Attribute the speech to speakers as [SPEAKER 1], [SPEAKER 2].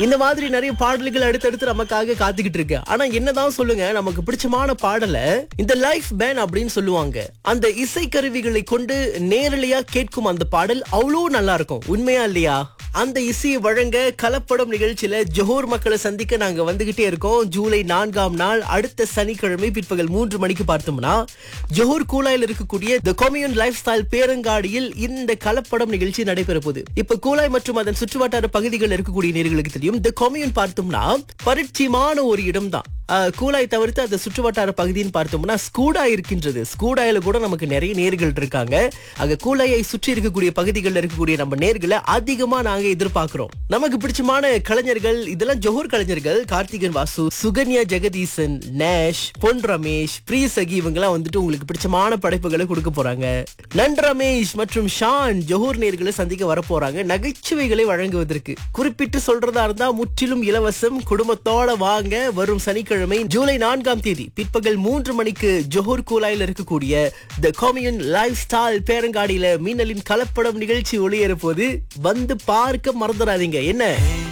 [SPEAKER 1] இந்த மாதிரி நிறைய பாடல்கள் அடுத்தடுத்து நமக்காக காத்துக்கிட்டு இருக்கு ஆனா என்னதான் சொல்லுங்க நமக்கு பிடிச்சமான பாடலை இந்த லைஃப் பேன் அப்படின்னு சொல்லுவாங்க அந்த இசை கருவிகளை கொண்டு நேரலையா கேட்கும் அந்த பாடல் அவ்வளோ நல்லா இருக்கும் உண்மையா இல்லையா அந்த இசையை வழங்க கலப்படம் நிகழ்ச்சியில ஜோஹர் மக்களை சந்திக்க நாங்க வந்துகிட்டே இருக்கோம் ஜூலை நான்காம் நாள் அடுத்த சனிக்கிழமை பிற்பகல் மூன்று மணிக்கு பார்த்தோம்னா ஜோஹர் கூலாயில் இருக்கக்கூடிய த கொமியூன் லைஃப் ஸ்டைல் பேரங்காடியில் இந்த கலப்படம் நிகழ்ச்சி நடைபெற போகுது இப்ப கூலாய் மற்றும் அதன் சுற்றுவட்டார பகுதிகளில் இருக்கக்கூடிய நேர்களுக்கு தெரியும் த கொமியூன் பார்த்தோம்னா பரிச்சயமான ஒரு இடம் தான் கூலாய் தவிர்த்து அந்த சுற்றுவட்டார பகுதின்னு பார்த்தோம்னா ஸ்கூடா இருக்கின்றது ஸ்கூடாயில கூட நமக்கு நிறைய நேர்கள் இருக்காங்க அங்க கூலாயை சுற்றி இருக்கக்கூடிய பகுதிகளில் இருக்கக்கூடிய நம்ம நேர்களை அதிகமா நாங்க எதிர்பார்க்கிறோம் நமக்கு பிடிச்சமான கலைஞர்கள் இதெல்லாம் ஜோஹர் கலைஞர்கள் கார்த்திகன் வாசு சுகன்யா ஜெகதீசன் நேஷ் பொன் ரமேஷ் பிரிய சகி இவங்கெல்லாம் வந்துட்டு உங்களுக்கு பிடிச்சமான படைப்புகளை கொடுக்க போறாங்க நன் ரமேஷ் மற்றும் ஷான் ஜோஹர் நேர்களை சந்திக்க வர போறாங்க நகைச்சுவைகளை வழங்குவதற்கு குறிப்பிட்டு சொல்றதா இருந்தா முற்றிலும் இலவசம் குடும்பத்தோட வாங்க வரும் சனிக்கிழமை ஜூலை நான்காம் தேதி பிற்பகல் மூன்று மணிக்கு ஜோஹர் கூலாயில் இருக்கக்கூடிய த காமியன் லைஃப் ஸ்டைல் பேரங்காடியில மீனலின் கலப்படம் நிகழ்ச்சி ஒளியேற போது வந்து பார்க்க மறந்துடாதீங்க என்ன